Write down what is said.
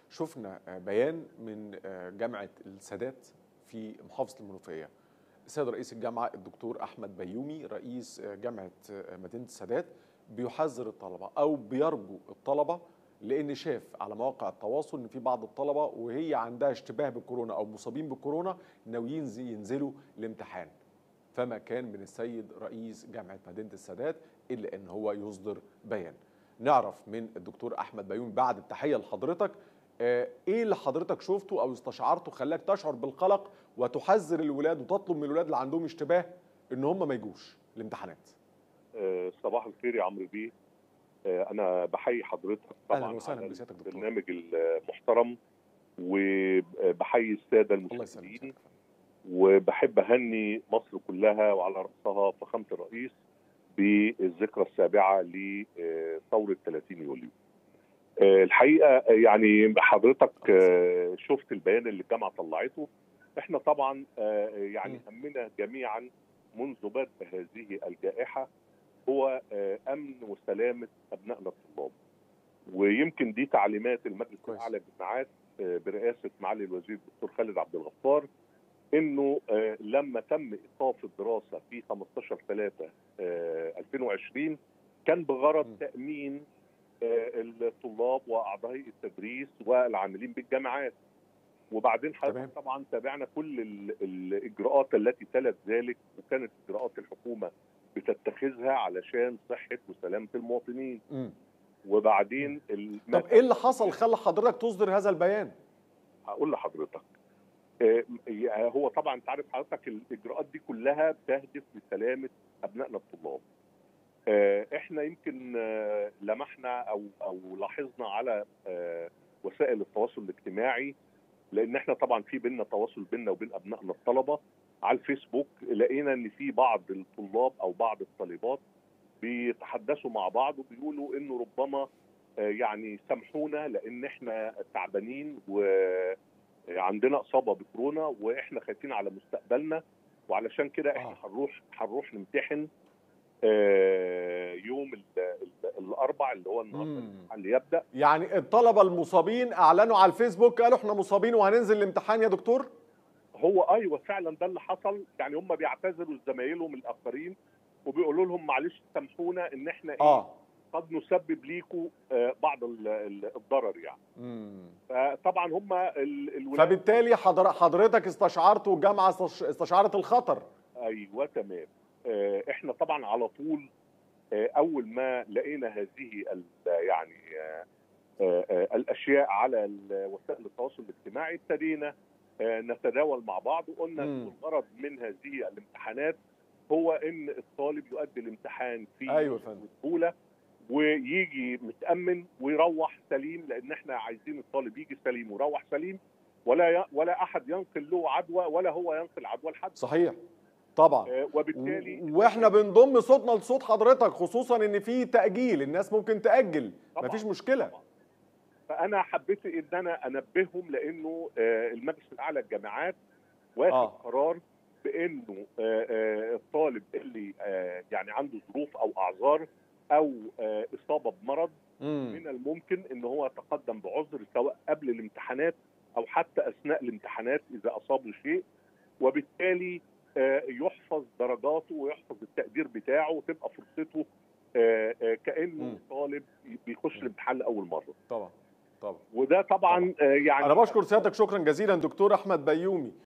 شفنا بيان من جامعه السادات في محافظه المنوفيه السيد رئيس الجامعه الدكتور احمد بيومي رئيس جامعه مدينه السادات بيحذر الطلبه او بيرجو الطلبه لان شاف على مواقع التواصل ان في بعض الطلبه وهي عندها اشتباه بالكورونا او مصابين بالكورونا ناويين ينزلوا الامتحان فما كان من السيد رئيس جامعه مدينه السادات الا ان هو يصدر بيان نعرف من الدكتور احمد بيومي بعد التحيه لحضرتك ايه اللي حضرتك شفته او استشعرته خلاك تشعر بالقلق وتحذر الولاد وتطلب من الولاد اللي عندهم اشتباه ان هم ما يجوش الامتحانات صباح الخير يا عمرو بيه انا بحيي حضرتك طبعا اهلا وسهلا بسيادتك دكتور البرنامج المحترم وبحيي الساده المشاهدين وبحب اهني مصر كلها وعلى راسها فخامه الرئيس بالذكرى السابعه لثوره 30 يوليو. الحقيقه يعني حضرتك شفت البيان اللي الجامعه طلعته احنا طبعا يعني همنا جميعا منذ بدء هذه الجائحه هو امن وسلامه ابنائنا الطلاب. ويمكن دي تعليمات المجلس الاعلى للجامعات برئاسه معالي الوزير الدكتور خالد عبد الغفار انه لما تم ايقاف الدراسه في 15 3 2020 كان بغرض تامين الطلاب واعضاء التدريس والعاملين بالجامعات وبعدين حضرتك طبعا تابعنا كل الاجراءات التي تلت ذلك وكانت اجراءات الحكومه بتتخذها علشان صحه وسلامه المواطنين م. وبعدين طب ايه اللي حصل خلى حضرتك تصدر هذا البيان؟ هقول لحضرتك هو طبعا انت عارف حضرتك الاجراءات دي كلها بتهدف لسلامه ابنائنا الطلاب. احنا يمكن لمحنا او او لاحظنا على وسائل التواصل الاجتماعي لان احنا طبعا في بينا تواصل بينا وبين ابنائنا الطلبه على الفيسبوك لقينا ان في بعض الطلاب او بعض الطالبات بيتحدثوا مع بعض وبيقولوا انه ربما يعني سامحونا لان احنا تعبانين وعندنا اصابه بكورونا واحنا خايفين على مستقبلنا وعلشان كده احنا هنروح هنروح نمتحن يوم الاربع اللي هو النهارده اللي يبدا يعني الطلبه المصابين اعلنوا على الفيسبوك قالوا احنا مصابين وهننزل الامتحان يا دكتور هو ايوه فعلا ده اللي حصل يعني هم بيعتذروا لزمايلهم الاخرين وبيقولوا لهم معلش سامحونا ان احنا ايه آه. قد نسبب ليكم آه بعض الضرر يعني مم. فطبعا هم الولاد فبالتالي حضر حضرتك استشعرت والجامعه استشعرت الخطر ايوه تمام آه احنا طبعا على طول آه اول ما لقينا هذه يعني الاشياء على وسائل التواصل الاجتماعي ابتدينا نتداول مع بعض وقلنا الغرض من هذه الامتحانات هو ان الطالب يؤدي الامتحان في ايوه بسهوله ويجي متامن ويروح سليم لان احنا عايزين الطالب يجي سليم ويروح سليم ولا ي... ولا احد ينقل له عدوى ولا هو ينقل عدوى لحد صحيح طبعا آه وبالتالي واحنا بنضم صوتنا لصوت حضرتك خصوصا ان في تاجيل الناس ممكن تاجل طبعًا مفيش مشكله طبعًا. فانا حبيت ان انا انبههم لانه آه المجلس الاعلى للجامعات واخد آه. قرار بانه آه آه الطالب اللي آه يعني عنده ظروف او اعذار او آه اصابه بمرض مم. من الممكن ان هو يتقدم بعذر سواء قبل الامتحانات او حتى اثناء الامتحانات اذا اصابه شيء وبالتالي آه يحفظ درجاته ويحفظ التقدير بتاعه وتبقى فرصته آه آه كانه مم. طالب بيخش الامتحان لاول مره طبعا طبعا وده طبعا, طبعا. يعني انا بشكر سيادتك شكرا جزيلا دكتور احمد بيومي